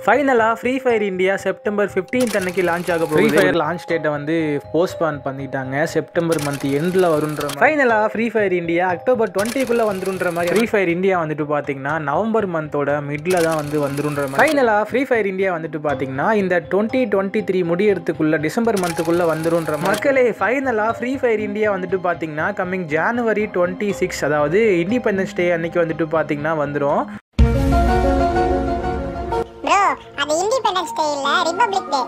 ஃபைனலாக free fire India September 15th அன்னைக்கு launch ஆக போகுது ஃப்ரீ ஃபயர் லான்ச் டேட்டை வந்து போஸ்ட்பான் பண்ணிட்டாங்க செப்டம்பர் மந்த் எண்டில் வருன்ற ஃபைனலாக ஃப்ரீ ஃபயர் இந்தியா அக்டோபர் டுவெண்ட்டிக்குள்ளே வந்துருன்ற மாதிரி ஃப்ரீ ஃபயர் இந்தியா வந்துட்டு பார்த்தீங்கன்னா நவம்பர் மந்தோட மிடில் தான் வந்து வந்துருன்ற மாதிரி ஃபைனலாக ஃப்ரீ ஃபயர் இந்தியா வந்துட்டு பார்த்தீங்கன்னா இந்த டுவெண்ட்டி டுவெண்ட்டி த்ரீ முடியறதுக்குள்ள டிசம்பர் மந்த்துக்குள்ளே வந்துருன்ற மக்களே ஃபைனலாக ஃப்ரீ ஃபயர் இந்தியா வந்துட்டு பார்த்தீங்கன்னா கம்மிங் ஜானுவரி டுவெண்ட்டி சிக்ஸ் அதாவது இண்டிபெண்டன்ஸ் டே அன்னைக்கு வந்துட்டு பார்த்தீங்கன்னா வந்துடும் ப்ரோ அது இண்டிபெண்டன்ஸ் டே இல்ல ரிபப்ளிக் டே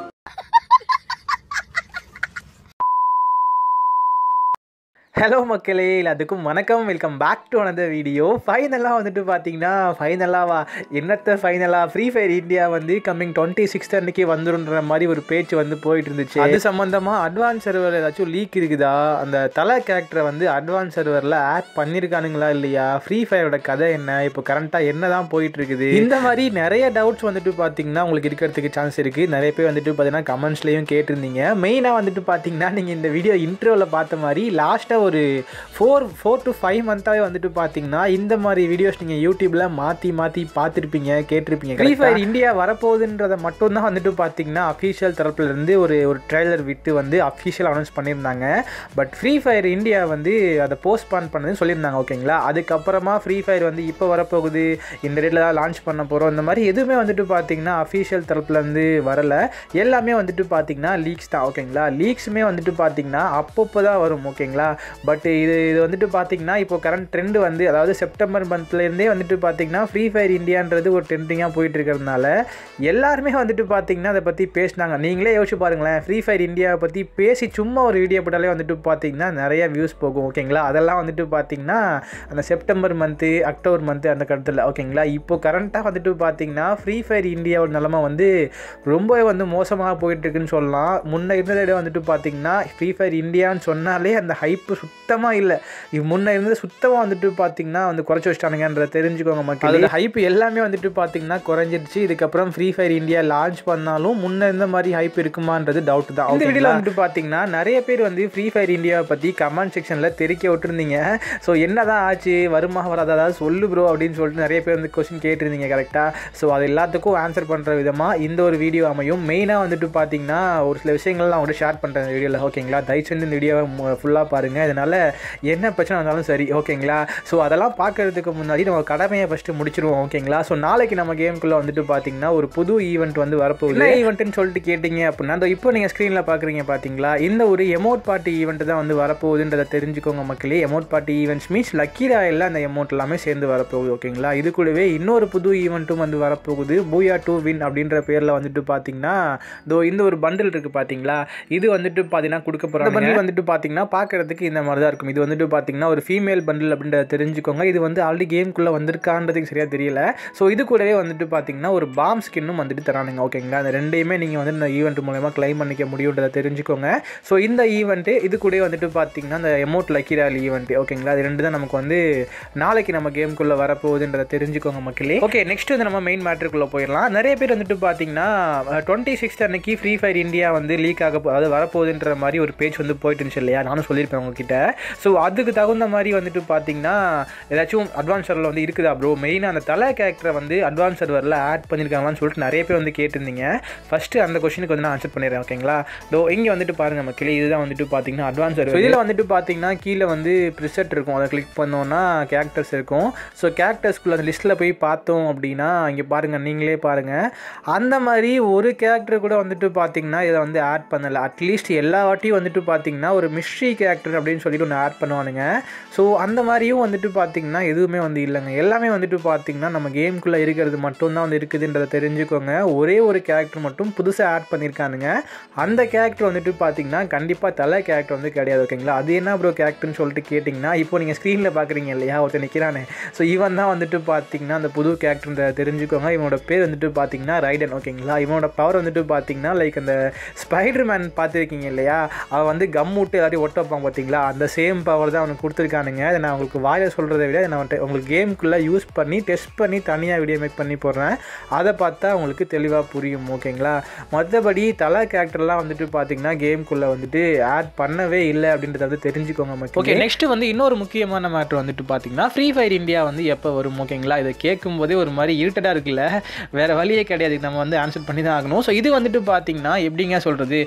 ஹலோ மக்களே எல்லாத்துக்கும் வணக்கம் welcome back to another video ஃபைனலாக வந்துட்டு பார்த்தீங்கன்னா ஃபைனலாக வா என்னத்த ஃபைனலாக ஃப்ரீ ஃபயர் இந்தியா வந்து கம்மிங் டுவெண்ட்டி சிக்ஸ்த் அன்னைக்கு வந்துருன்ற மாதிரி ஒரு பேச்சு வந்து போயிட்டு இருந்துச்சு அது சம்மந்தமாக அட்வான்ஸ் சர்வர் ஏதாச்சும் லீக் இருக்குதா அந்த தலை கேரக்டரை வந்து அட்வான்ஸ் சர்வரில் ஆட் பண்ணியிருக்கானுங்களா இல்லையா ஃப்ரீ ஃபயரோட கதை என்ன இப்போ கரண்ட்டாக என்ன தான் போயிட்டு இருக்குது இந்த மாதிரி நிறைய டவுட்ஸ் வந்துட்டு பார்த்தீங்கன்னா உங்களுக்கு இருக்கிறதுக்கு சான்ஸ் இருக்குது நிறைய பேர் வந்துட்டு பார்த்தீங்கன்னா கமெண்ட்ஸ்லேயும் கேட்டிருந்தீங்க மெயினாக வந்துட்டு பார்த்தீங்கன்னா நீங்கள் இந்த வீடியோ இன்ட்ரோவில் பார்த்த மாதிரி லாஸ்ட்டாக ஒரு ஃபோர் ஃபோர் டு ஃபைவ் மந்த்தாகவே வந்துட்டு பார்த்தீங்கன்னா இந்த மாதிரி வீடியோஸ் நீங்கள் யூடியூப்பில் மாற்றி மாற்றி பார்த்துருப்பீங்க கேட்டிருப்பீங்க ஃப்ரீ ஃபயர் இந்தியா வரப்போகுதுன்றதை மட்டும்தான் வந்துட்டு பார்த்தீங்கன்னா அஃபீஷியல் தரப்புலேருந்து ஒரு ஒரு ட்ரெய்லர் விட்டு வந்து அஃபீஷியல் அனௌன்ஸ் பண்ணியிருந்தாங்க பட் ஃப்ரீ ஃபயர் இந்தியா வந்து அதை போஸ்ட்பான் பண்ணதுன்னு சொல்லியிருந்தாங்க ஓகேங்களா அதுக்கப்புறமா ஃப்ரீ ஃபயர் வந்து இப்போ வரப்போகுது இந்த டேட்டில் தான் லான்ச் பண்ண போகிறோம் இந்த மாதிரி எதுவுமே வந்துட்டு பார்த்தீங்கன்னா அஃபீஷியல் தரப்புலேருந்து வரலை எல்லாமே வந்துட்டு பார்த்தீங்கன்னா லீக்ஸ் தான் ஓகேங்களா லீக்ஸுமே வந்துட்டு பார்த்தீங்கன்னா அப்பப்போ தான் வரும் ஓகேங்களா பட் இது இது வந்துட்டு பார்த்தீங்கன்னா இப்போ கரண்ட் ட்ரெண்டு வந்து அதாவது செப்டம்பர் மந்த்லேருந்தே வந்துட்டு பார்த்தீங்கன்னா ஃப்ரீ ஃபயர் இந்தியான்றது ஒரு ட்ரெண்டிங்காக போயிட்டு இருக்கிறதுனால எல்லாருமே வந்துட்டு பார்த்தீங்கன்னா அதை பற்றி பேசினாங்க நீங்களே யோசிச்சு பாருங்களேன் ஃப்ரீ ஃபயர் இந்தியாவை பற்றி பேசி சும்மா ஒரு வீடியோ போட்டாலே வந்துட்டு பார்த்தீங்கன்னா நிறைய வியூஸ் போகும் ஓகேங்களா அதெல்லாம் வந்துட்டு பார்த்தீங்கன்னா அந்த செப்டம்பர் மந்த்து அக்டோபர் மந்த்து அந்த கடத்தில் ஓகேங்களா இப்போ கரண்ட்டாக வந்துட்டு பார்த்தீங்கன்னா ஃப்ரீ ஃபயர் இந்தியாவோட நிலமை வந்து ரொம்பவே வந்து மோசமாக போயிட்டுருக்குன்னு சொல்லலாம் முன்ன இருந்ததை விட வந்துட்டு பார்த்தீங்கன்னா ஃப்ரீ ஃபயர் இந்தியான்னு சொன்னாலே அந்த ஹைப்பு சுத்தமாக இல்லை இது முன்ன இருந்தது சுத்தமாக வந்துட்டு பார்த்தீங்கன்னா வந்து குறைச்சி வச்சிட்டானுங்கன்றத தெரிஞ்சுக்கோங்க மக்கள் அதில் ஹைப் எல்லாமே வந்துட்டு பார்த்தீங்கன்னா குறைஞ்சிருச்சு இதுக்கப்புறம் ஃப்ரீ ஃபயர் இந்தியா லான்ச் பண்ணாலும் முன்ன இருந்த மாதிரி ஹைப் இருக்குமான்றது டவுட் தான் இந்த வீடியோவில் வந்துட்டு பார்த்தீங்கன்னா நிறைய பேர் வந்து ஃப்ரீ ஃபயர் இந்தியாவை பற்றி கமெண்ட் செக்ஷனில் தெரிக்க விட்டுருந்தீங்க ஸோ என்னதான் ஆச்சு வருமா வராதா அதாவது சொல்லு ப்ரோ அப்படின்னு சொல்லிட்டு நிறைய பேர் வந்து கொஸ்டின் கேட்டிருந்தீங்க கரெக்டாக ஸோ அது எல்லாத்துக்கும் ஆன்சர் பண்ணுற விதமாக இந்த ஒரு வீடியோ அமையும் மெயினாக வந்துட்டு பார்த்தீங்கன்னா ஒரு சில விஷயங்கள் நான் உங்கள்கிட்ட ஷேர் பண்ணுறேன் இந்த வீடியோவில் ஓகேங்களா தயவு செஞ்சு இந்த வீடியோவை ஃபுல்லாக பாருங்கள் இதனால் என்ன பிரச்சனை வந்தாலும் சரி ஓகேங்களா ஸோ அதெல்லாம் பார்க்கறதுக்கு முன்னாடி நம்ம கடமையை ஃபஸ்ட்டு முடிச்சிருவோம் ஓகேங்களா ஸோ நாளைக்கு நம்ம கேமுக்குள்ளே வந்துட்டு பார்த்தீங்கன்னா ஒரு புது ஈவெண்ட் வந்து வரப்போகுது என்ன ஈவெண்ட்னு சொல்லிட்டு கேட்டிங்க அப்படின்னா அந்த இப்போ நீங்கள் ஸ்க்ரீனில் பார்க்குறீங்க பார்த்தீங்களா இந்த ஒரு எமௌண்ட் பார்ட்டி ஈவெண்ட் தான் வந்து வரப்போகுதுன்றதை தெரிஞ்சுக்கோங்க மக்களே amount party events means lucky royale அந்த எமௌண்ட் எல்லாமே சேர்ந்து வரப்போகுது ஓகேங்களா இது கூடவே இன்னொரு புது ஈவெண்ட்டும் வந்து வரப்போகுது பூயா டூ வின் அப்படின்ற பேரில் வந்துட்டு பார்த்தீங்கன்னா இதோ இந்த ஒரு பண்டில் இருக்குது பார்த்தீங்களா இது வந்துட்டு பார்த்தீங்கன்னா கொடுக்க போகிறாங்க பண்டில் வந்துட்டு பார்த்தீங்கன்னா பார்க்கறதுக்கு இந்த மாதிரி தான் இருக்கும் இது வந்துட்டு பார்த்தீங்கன்னா ஒரு ஃபீமேல் பண்டில் அப்படின்றத தெரிஞ்சுக்கோங்க இது வந்து ஆல்ரெடி கேம்குள்ளே வந்திருக்கான்றதுக்கு சரியாக தெரியல ஸோ இது கூடவே வந்துட்டு பார்த்தீங்கன்னா ஒரு பாம் ஸ்கின்னும் வந்துட்டு தரானுங்க ஓகேங்களா அந்த ரெண்டையுமே நீங்கள் வந்து இந்த ஈவெண்ட் மூலயமா கிளைம் பண்ணிக்க முடியுன்றதை தெரிஞ்சுக்கோங்க ஸோ இந்த ஈவெண்ட்டு இது கூடவே வந்துட்டு பார்த்தீங்கன்னா அந்த எமௌண்ட் லக்கி ராலி ஈவெண்ட் ஓகேங்களா அது ரெண்டு தான் நமக்கு வந்து நாளைக்கு நம்ம கேமுக்குள்ளே வரப்போகுதுன்றதை தெரிஞ்சுக்கோங்க மக்களே ஓகே நெக்ஸ்ட் வந்து நம்ம மெயின் மேட்ருக்குள்ளே போயிடலாம் நிறைய பேர் வந்துட்டு பார்த்தீங்கன்னா டுவெண்ட்டி சிக்ஸ்த் அன்னைக்கு ஃப்ரீ ஃபயர் இந்தியா வந்து லீக் ஆக போ- அதாவது வரப்போகுதுன்ற மாதிரி ஒரு பேஜ் வந்து போயிட்டு இருந்துச்சு இல்லையா நானும் சொல்லியிருப்பேன் உங்ககிட்ட ஸோ அதுக்கு தகுந்த மாதிரி வந்துட்டு பார்த்தீங்கன்னா ஏதாச்சும் அட்வான்ஸ் சர்வரில் வந்து இருக்குதா ப்ரோ மெயினாக அந்த தலை கேரக்டரை வந்து அட்வான்ஸ் சர்வரில் ஆட் பண்ணியிருக்காங்களான்னு சொல்லிட்டு நிறைய பேர் வந்து கேட்டிருந்தீங்க ஃபஸ்ட்டு அந்த கொஸ்டினுக்கு வந்து நான் ஆன்சர் பண்ணிடுறேன் ஓகேங்களா தோ இங்கே வந்துட்டு பாருங்கள் மக்களே இதுதான் வந்துட்டு பார்த்தீங்கன்னா அட்வான்ஸ் சர்வர் இதில் வந்துட்டு பார்த்தீங்கன்னா கீழே வந்து ப்ரிசெட் இருக்கும் அதை கிளிக் பண்ணோன்னா கேரக்டர்ஸ் இருக்கும் ஸோ கேரக்டர்ஸ்குள்ள அந்த லிஸ்ட்டில் போய் பார்த்தோம் அப்படின்னா இங்கே பாருங்கள் நீங்களே பாருங்கள் அந்த மாதிரி ஒரு கேரக்டர் கூட வந்துட்டு பார்த்தீங்கன்னா இதை வந்து ஆட் பண்ணலை அட்லீஸ்ட் எல்லா வாட்டியும் வந்துட்டு பார்த்தீங்கன்னா ஒரு மிஸ்ட்ரி கேரக்டர் அப்படின்னு சொல்லிட்டு ஒன்று ஆட் பண்ணுவானுங்க ஸோ அந்த மாதிரியும் வந்துட்டு பார்த்தீங்கன்னா எதுவுமே வந்து இல்லைங்க எல்லாமே வந்துட்டு பார்த்தீங்கன்னா நம்ம கேமுக்குள்ளே இருக்கிறது மட்டும்தான் வந்து இருக்குதுன்றதை தெரிஞ்சுக்கோங்க ஒரே ஒரு கேரக்டர் மட்டும் புதுசாக ஆட் பண்ணியிருக்கானுங்க அந்த கேரக்டர் வந்துட்டு பார்த்தீங்கன்னா கண்டிப்பாக தலை கேரக்டர் வந்து கிடையாது ஓகேங்களா அது என்ன ப்ரோ கேரக்டர்னு சொல்லிட்டு கேட்டிங்கன்னா இப்போ நீங்கள் ஸ்க்ரீனில் பார்க்குறீங்க இல்லையா ஒருத்தர் நிற்கிறானே ஸோ இவன் தான் வந்துட்டு பார்த்தீங்கன்னா அந்த புது கேரக்டர் தெரிஞ்சுக்கோங்க இவனோட பேர் வந்துட்டு பார்த்தீங்கன்னா ரைடன் ஓகேங்களா இவனோட பவர் வந்துட்டு பார்த்தீங்கன்னா லைக் அந்த ஸ்பைடர் மேன் பார்த்துருக்கீங்க இல்லையா அவன் வந்து கம் விட்டு எல்லாத்தையும் ஒட்ட வைப்பான் பார்த்தீங்களா அந்த சேம் பவர் தான் அவனுக்கு கொடுத்துருக்கானுங்க அதை நான் உங்களுக்கு வாயில் சொல்கிறத விட நான் வந்துட்டு உங்களுக்கு கேமுக்குள்ளே யூஸ் பண்ணி டெஸ்ட் பண்ணி தனியாக வீடியோ மேக் பண்ணி போடுறேன் அதை பார்த்தா உங்களுக்கு தெளிவாக புரியும் ஓகேங்களா மற்றபடி தலை கேரக்டர்லாம் வந்துட்டு பார்த்தீங்கன்னா கேமுக்குள்ளே வந்துட்டு ஆட் பண்ணவே இல்லை அப்படின்றத வந்து தெரிஞ்சுக்கோங்க மக்கள் ஓகே நெக்ஸ்ட் வந்து இன்னொரு முக்கியமான மேட்ரு வந்துட்டு பார்த்தீங்கன்னா ஃப்ரீ ஃபயர் இந்தியா வந்து எப்போ வரும் ஓகேங்களா இதை கேட்கும் போதே ஒரு மாதிரி இருட்டடாக இருக்குல்ல வேறு வழியே கிடையாது நம்ம வந்து ஆன்சர் பண்ணி தான் ஆகணும் ஸோ இது வந்துட்டு பார்த்தீங்கன்னா எப்படிங்க சொல்கிறது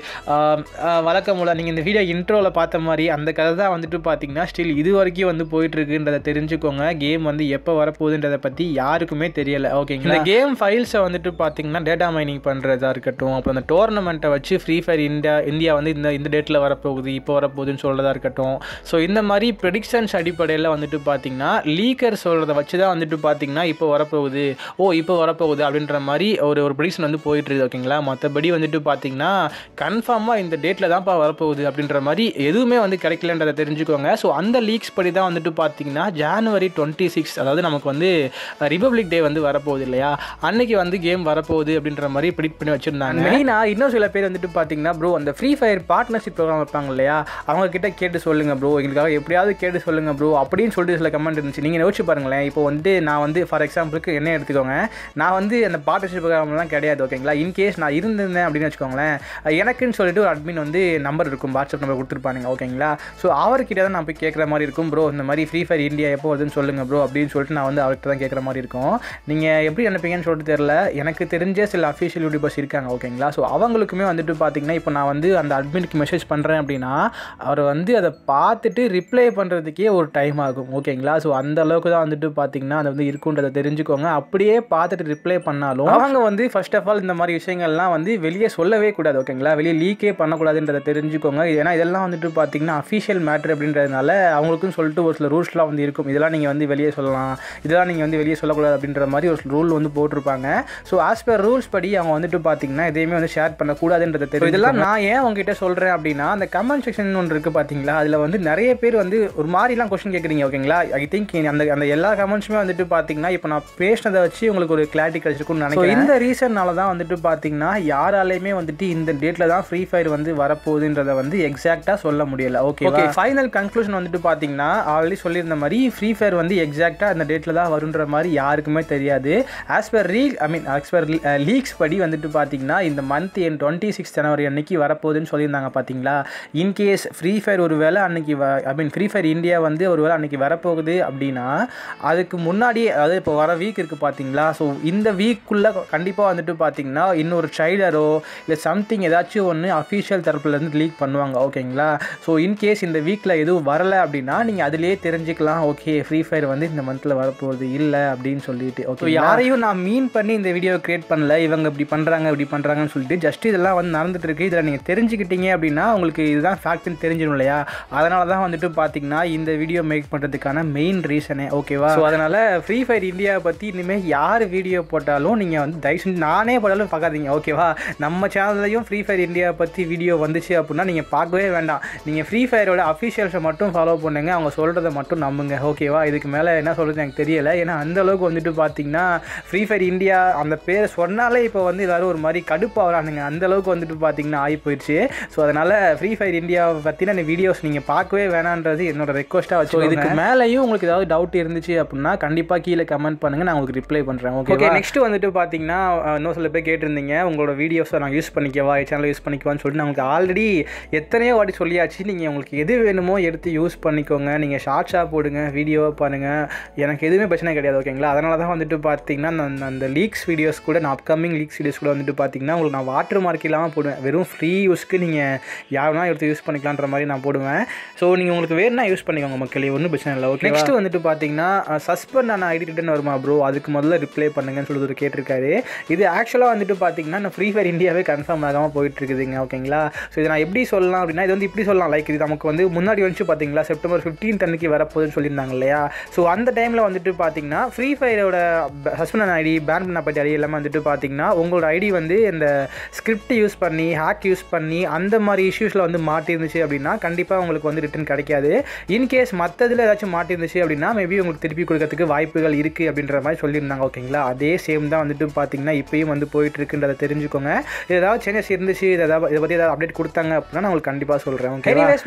வழக்கம் போல் நீங்கள் இந்த வீடியோ இன்ட்ரோவில் பார்த்த மாதிரி அந்த கதை தான் வந்துட்டு பார்த்தீங்கன்னா ஸ்டில் இது வரைக்கும் வந்து போயிட்டுருக்குன்றதை தெரிஞ்சுக்கோங்க கேம் வந்து எப்போ வரப்போகுதுன்றதை பற்றி யாருக்குமே தெரியலை ஓகேங்களா இந்த கேம் ஃபைல்ஸை வந்துட்டு பார்த்தீங்கன்னா டேட்டா மைனிங் பண்ணுறதா இருக்கட்டும் அப்புறம் அந்த டோர்னமெண்ட்டை வச்சு ஃப்ரீ ஃபயர் இந்தியா இந்தியா வந்து இந்த இந்த டேட்டில் வரப்போகுது இப்போ வரப்போகுதுன்னு சொல்கிறதா இருக்கட்டும் ஸோ இந்த மாதிரி ப்ரெடிக்ஷன்ஸ் அடிப்படையில் வந்துட்டு பார்த்தீங்கன்னா லீக்கர் சொல்கிறத வச்சு தான் வந்துட்டு பார்த்தீங்கன்னா இப்போ வரப்போகுது ஓ இப்போ வரப்போகுது அப்படின்ற மாதிரி ஒரு ஒரு ப்ரெடிக்ஷன் வந்து போயிட்டு இருக்குது ஓகேங்களா மற்றபடி வந்துட்டு பார்த்தீங்கன்னா கன்ஃபார்மாக இந்த டேட்டில் தான்ப்பா வரப்போகுது அப்படின்ற மாதிரி எதுவுமே வந்து கிடைக்கலன்றதை தெரிஞ்சுக்கோங்க ஸோ அந்த லீக்ஸ் படி தான் வந்துட்டு பார்த்தீங்கன்னா ஜானுவரி டுவெண்ட்டி சிக்ஸ் அதாவது நமக்கு வந்து ரிபப்ளிக் டே வந்து வரப்போகுது இல்லையா அன்னைக்கு வந்து கேம் வரப்போகுது அப்படின்ற மாதிரி ப்ரிடிக்ட் பண்ணி வச்சுருந்தாங்க மெயினாக இன்னும் சில பேர் வந்துட்டு பார்த்தீங்கன்னா ப்ரோ அந்த ஃப்ரீ ஃபயர் பார்ட்னர்ஷிப் ப்ரோக்ராம் வைப்பாங்க இல்லையா அவங்க கிட்ட கேட்டு சொல்லுங்க ப்ரோ எங்களுக்காக எப்படியாவது கேட்டு சொல்லுங்க ப்ரோ அப்படின்னு சொல்லிட்டு சில கமெண்ட் இருந்துச்சு நீங்கள் யோசிச்சு பாருங்களேன் இப்போ வந்து நான் வந்து ஃபார் எக்ஸாம்பிளுக்கு என்ன எடுத்துக்கோங்க நான் வந்து அந்த பார்ட்னர்ஷிப் ப்ரோக்ராம்லாம் கிடையாது ஓகேங்களா இன்கேஸ் நான் இருந்திருந்தேன் அப்படின்னு வச்சுக்கோங்களேன் எனக்குன்னு சொல்லிட்டு ஒரு அட்மின் வந்து நம்பர் இருக்கும் வாட்ஸ்அப் நம்பர் கொடுத்துருப்பானுங்க ஓகேங்களா ஸோ அவர்கிட்ட தான் நான் போய் கேட்குற மாதிரி இருக்கும் ப்ரோ இந்த மாதிரி ஃப்ரீ ஃபயர் இந்தியா எப்போ வருதுன்னு சொல்லுங்க ப்ரோ அப்படின்னு சொல்லிட்டு நான் வந்து அவர்கிட்ட தான் கேட்குற மாதிரி இருக்கும் நீங்கள் எப்படி அனுப்பீங்கன்னு சொல்லிட்டு தெரில எனக்கு தெரிஞ்ச சில அஃபிஷியல் யூடியூபர்ஸ் இருக்காங்க ஓகேங்களா ஸோ அவங்களுக்குமே வந்துட்டு பார்த்தீங்கன்னா இப்போ நான் வந்து அந்த அட்மினுக்கு மெசேஜ் பண்ணுறேன் அப்படின்னா அவர் வந்து அதை பார்த்துட்டு ரிப்ளை பண்ணுறதுக்கே ஒரு டைம் ஆகும் ஓகேங்களா ஸோ அந்த அளவுக்கு தான் வந்துட்டு பார்த்தீங்கன்னா அது வந்து இருக்குன்றதை தெரிஞ்சுக்கோங்க அப்படியே பார்த்துட்டு ரிப்ளை பண்ணாலும் அவங்க வந்து ஃபர்ஸ்ட் ஆஃப் ஆல் இந்த மாதிரி விஷயங்கள்லாம் வந்து வெளியே சொல்லவே கூடாது ஓகேங்களா வெளியே லீக்கே பண்ணக்கூடாதுன்றதை தெரிஞ்சுக்கோங்க ஏன்னா இதெல்லாம் வந்துட்டு பார்த்தீங்கன்னா அஃபிஷியல் மேட்ரு அப்படின்றதுனால அவங்களுக்கும் சொல்லிட்டு ஒரு சில ரூல்ஸ்லாம் வந்து இருக்கும் இதெல்லாம் நீங்கள் வந்து வெளியே சொல்லலாம் இதெல்லாம் நீங்கள் வந்து வெளியே சொல்லக்கூடாது அப்படின்ற மாதிரி ஒரு ரூல் வந்து போட்டிருப்பாங்க ஸோ ஆஸ் பர் ரூல்ஸ் படி அவங்க வந்துட்டு பார்த்தீங்கன்னா எதையுமே வந்து ஷேர் பண்ணக்கூடாதுன்றதை தெரியும் இதெல்லாம் நான் ஏன் உங்ககிட்ட சொல்கிறேன் அப்படின்னா அந்த கமெண்ட் செக்ஷன் ஒன்று இருக்குது பார்த்தீங்களா அதில் வந்து நிறைய பேர் வந்து ஒரு மாதிரிலாம் கொஸ்டின் கேட்குறீங்க ஓகேங்களா ஐ திங்க் அந்த அந்த எல்லா கமெண்ட்ஸுமே வந்துட்டு பார்த்தீங்கன்னா இப்போ நான் பேசினதை வச்சு உங்களுக்கு ஒரு கிளாரிட்டி கிடைச்சிருக்கும்னு நினைக்கிறேன் இந்த ரீசன்னால தான் வந்துட்டு பார்த்தீங்கன்னா யாராலையுமே வந்துட்டு இந்த டேட்டில் தான் ஃப்ரீ ஃபயர் வந்து வரப்போகுதுன்றதை வந்து எக்ஸாக்டாக சொல்ல முடியல ஓகே ஓகே ஃபைனல் கன்க்ளூஷன் வந்துட்டு பார்த்தீங்கன்னா ஆல்ரெடி சொல்லியிருந்த மாதிரி ஃப்ரீ ஃபயர் வந்து எக்ஸாக்டாக அந்த டேட்டில் தான் வருன்ற மாதிரி யாருக்குமே தெரியாது as per re I mean as per leaks படி வந்துட்டு பார்த்தீங்கன்னா இந்த மந்த் என் டுவெண்ட்டி சிக்ஸ் ஜனவரி அன்னைக்கு வரப்போகுதுன்னு சொல்லியிருந்தாங்க பார்த்தீங்களா இன்கேஸ் ஃப்ரீ ஃபயர் ஒரு வேளை அன்னைக்கு I mean free fire India வந்து ஒரு வேளை அன்னைக்கு வரப்போகுது அப்படின்னா அதுக்கு முன்னாடியே அதாவது இப்போ வர வீக் இருக்குது பார்த்தீங்களா ஸோ இந்த வீக்குள்ளே கண்டிப்பாக வந்துட்டு பார்த்தீங்கன்னா இன்னொரு ட்ரைலரோ இல்லை சம்திங் ஏதாச்சும் ஒன்று அஃபீஷியல் தரப்புலேருந்து லீக் பண்ணுவாங்க ஓகேங்களா ஸோ இன்கேஸ் இந்த வீக்கில் எதுவும் வரலை அப்படின்னா நீங்கள் அதிலே தெரிஞ்சுக்கலாம் ஓகே ஃப்ரீ ஃபயர் வந்து இந்த மந்தில் வரப்போகுது இல்லை அப்படின்னு சொல்லிட்டு ஓகே யாரையும் நான் மீன் பண்ணி இந்த வீடியோ கிரியேட் பண்ணல இவங்க இப்படி பண்ணுறாங்க இப்படி பண்ணுறாங்கன்னு சொல்லிட்டு ஜஸ்ட் இதெல்லாம் வந்து நடந்துட்டு இருக்கு இதில் நீங்கள் தெரிஞ்சுக்கிட்டீங்க அப்படின்னா உங்களுக்கு இதுதான் ஃபேக்ட்னு தெரிஞ்சிடும் இல்லையா அதனால தான் வந்துட்டு பார்த்தீங்கன்னா இந்த வீடியோ மேக் பண்ணுறதுக்கான மெயின் ரீசனே ஓகேவா ஸோ அதனால் ஃப்ரீ ஃபயர் இந்தியாவை பற்றி இனிமேல் யார் வீடியோ போட்டாலும் நீங்கள் வந்து தயவு செஞ்சு நானே போட்டாலும் பார்க்காதீங்க ஓகேவா நம்ம சேனல்லையும் ஃப்ரீ ஃபயர் இந்தியாவை பற்றி வீடியோ வந்துச்சு அப்படின்னா நீங்கள் பார்க்கவே வேண்டாம் நீங்கள் ஃப்ரீ ஃபயரோட அஃபிஷியல்ஸை மட்டும் ஃபாலோ பண்ணுங்க அவங்க சொல்கிறத மட்டும் நம்புங்க ஓகேவா இதுக்கு மேலே என்ன சொல்கிறது எனக்கு தெரியலை ஏன்னா அந்த அளவுக்கு வந்துட்டு பார்த்தீங்கன்னா ஃப்ரீ ஃபயர் இந்தியா அந்த பேர் சொன்னாலே இப்போ வந்து எல்லோரும் ஒரு மாதிரி கடுப்பாக வரானுங்க அந்த அளவுக்கு வந்துட்டு பார்த்தீங்கன்னா ஆகி போயிடுச்சு ஸோ அதனால் ஃப்ரீ ஃபயர் இந்தியாவை பற்றின வீடியோஸ் நீங்கள் பார்க்கவே வேணான்றது என்னோட ரெக்வஸ்ட்டாக வச்சு இதுக்கு மேலேயும் உங்களுக்கு ஏதாவது டவுட் இருந்துச்சு அப்படின்னா கண்டிப்பாக கீழே கமெண்ட் பண்ணுங்கள் நான் உங்களுக்கு ரிப்ளை பண்ணுறேன் ஓகே ஓகே நெக்ஸ்ட் வந்துட்டு பார்த்தீங்கன்னா அஹ், இன்னும் சில பேர் கேட்டிருந்தீங்க உங்களோட வீடியோஸை நான் யூஸ் பண்ணிக்கவா சேனல் யூஸ் பண்ணிக்குவான்னு சொல்லிட்டு நான் உங்களுக்கு ஆல்ரெடி எத்தனையோ வாட்டி சொல்லியாச்சு நீங்கள் உங்களுக்கு எது வேணுமோ எடுத்து யூஸ் பண்ணிக்கோங்க நீங்கள் ஷார்ட்ஸாக போடுங்க வீடியோவாக பண்ணுங்கள் எனக்கு எதுவுமே பிரச்சனை கிடையாது ஓகேங்களா அதனால தான் வந்துட்டு பார்த்தீங்கன்னா நான் அந்த லீக்ஸ் வீடியோஸ் கூட நான் அப்கமிங் லீக்ஸ் வீடியோஸ் கூட வந்துட்டு பார்த்தீங்கன்னா உங்களுக்கு நான் வாட்டர் மார்க் இல்லாமல் போடுவேன் வெறும் ஃப்ரீ யூஸ்க்கு நீங்கள் யாருனா எடுத்து யூஸ் பண்ணிக்கலான்ற மாதிரி நான் போடுவேன் ஸோ நீங்கள் உங்களுக்கு வேணும்னா யூஸ் பண்ணிக்கோங்க மக்களே ஒன்றும் பிரச்சனை இல்லை ஓகே நெக்ஸ்ட் வந்துட்டு பார்த்தீங்கன்னா சஸ்பெண்ட் நான் ஐடி ரிட்டன் வருமா ப்ரோ அதுக்கு முதல்ல ரிப்ளை பண்ணுங்கன்னு சொல்லி ஒரு கேட்டிருக்காரு இது ஆக்சுவலாக வந்துட்டு பார்த்தீங்கன்னா நான் ஃப்ரீ ஃபயர் இந்தியாவே கன்ஃபார்ம் ஆகாமல் போயிட்டு இருக்குதுங்க ஓகேங்களா ஸோ இதை நான் எப்படி சொல்லலாம் அப்படின்னா இது வந்து இப்படி சொல்லலாம் லைக் இது நமக்கு வந்து முன்னாடி வந்துச்சு பார்த்தீங்களா செப்டம்பர் 15th அன்னைக்கு வரப்போகுதுன்னு சொல்லியிருந்தாங்க இல்லையா ஸோ அந்த டைமில் வந்துட்டு பார்த்தீங்கன்னா ஃப்ரீ ஃபயரோட ஹஸ்பண்ட் ஐடி பேன் பண்ணப்பட்ட ஐடி எல்லாமே வந்துட்டு பார்த்தீங்கன்னா உங்களோட ஐடி வந்து இந்த ஸ்கிரிப்ட் யூஸ் பண்ணி ஹேக் யூஸ் பண்ணி அந்த மாதிரி இஷ்யூஸில் வந்து மாட்டிருந்துச்சு அப்படின்னா கண்டிப்பாக உங்களுக்கு வந்து ரிட்டன் கிடைக்காது இன்கேஸ் மற்றதில் ஏதாச்சும் மாட்டிருந்துச்சு அப்படின்னா மேபி உங்களுக்கு திருப்பி கொடுக்கறதுக்கு வாய்ப்புகள் இருக்குது அப்படின்ற மாதிரி சொல்லியிருந்தாங்க ஓகேங்களா அதே சேம் தான் வந்துட்டு பார்த்தீங்கன்னா இப்பயும் வந்து போயிட்டு இருக்குன்றதை தெரிஞ்சுக்கோங்க இது ஏதாவது சேஞ்சஸ் இருந்துச்சு இது ஏதாவது இதை பற்றி ஏதாவது அப்டேட் கொடுத்தாங்க அப்படின்னா நான் உங்களுக்கு கண்டிப்பாக சொல்கிறேன் ஓகே எனிவேஸ் மக்களே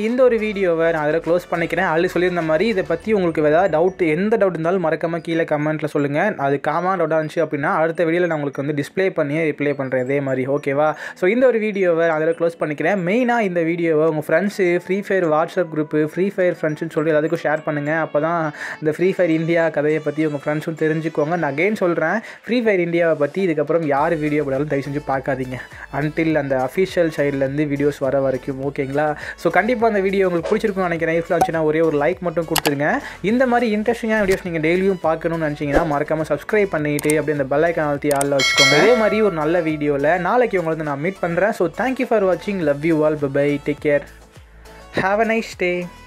இந்த ஒரு வீடியோவை நான் அதில் க்ளோஸ் பண்ணிக்கிறேன் அதில் சொல்லியிருந்த மாதிரி இதை பற்றி உங்களுக்கு ஏதாவது டவுட் எந்த டவுட் இருந்தாலும் மறக்காமல் கீழே கமெண்ட்டில் சொல்லுங்கள் அது காமா டவுட்டாக இருந்துச்சு அப்படின்னா அடுத்த வீடியோவில் நான் உங்களுக்கு வந்து டிஸ்ப்ளே பண்ணி ரிப்ளை பண்ணுறேன் இதே மாதிரி ஓகேவா ஸோ இந்த ஒரு வீடியோவை அதில் க்ளோஸ் பண்ணிக்கிறேன் மெயினாக இந்த வீடியோவை உங்கள் friends free fire WhatsApp group free fire ஃப்ரெண்ட்ஸ்னு சொல்லி எல்லாத்துக்கும் ஷேர் பண்ணுங்கள் அப்போ தான் இந்த ஃப்ரீ ஃபயர் இந்தியா கதையை பற்றி உங்கள் ஃப்ரெண்ட்ஸும் தெரிஞ்சுக்கோங்க நான் அகெயின் சொல்கிறேன் ஃப்ரீ ஃபயர் இந்தியாவை பற்றி இதுக்கப்புறம் யார் வீடியோ போடாலும் தயவு செஞ்சு பார்க்காதீங்க அன்டில் அந்த அஃபிஷியல் சைட்லேருந்து வீடியோஸ் வர வரைக்கும் ஓகேங்களா ஸோ கண்டிப்பாக அந்த வீடியோ உங்களுக்கு பிடிச்சிருக்கும்னு நினைக்கிறேன் யூஸ்ஃபுல்லாக இருந்துச்சுன்னா ஒரே ஒரு லைக் மட்டும் கொடுத்துருங்க இந்த மாதிரி இன்ட்ரெஸ்டிங்கான வீடியோஸ் நீங்கள் டெய்லியும் பார்க்கணும்னு நினச்சிங்கன்னா மறக்காமல் சப்ஸ்கிரைப் பண்ணிட்டு அப்படியே அந்த பெல் ஐக்கான் அழுத்தி ஆளில் வச்சுக்கோங்க இதே மாதிரி ஒரு நல்ல வீடியோவில் நாளைக்கு உங்களை வந்து நான் மீட் பண்ணுறேன் ஸோ தேங்க்யூ ஃபார் வாட்சிங் love you all bye take care have a nice day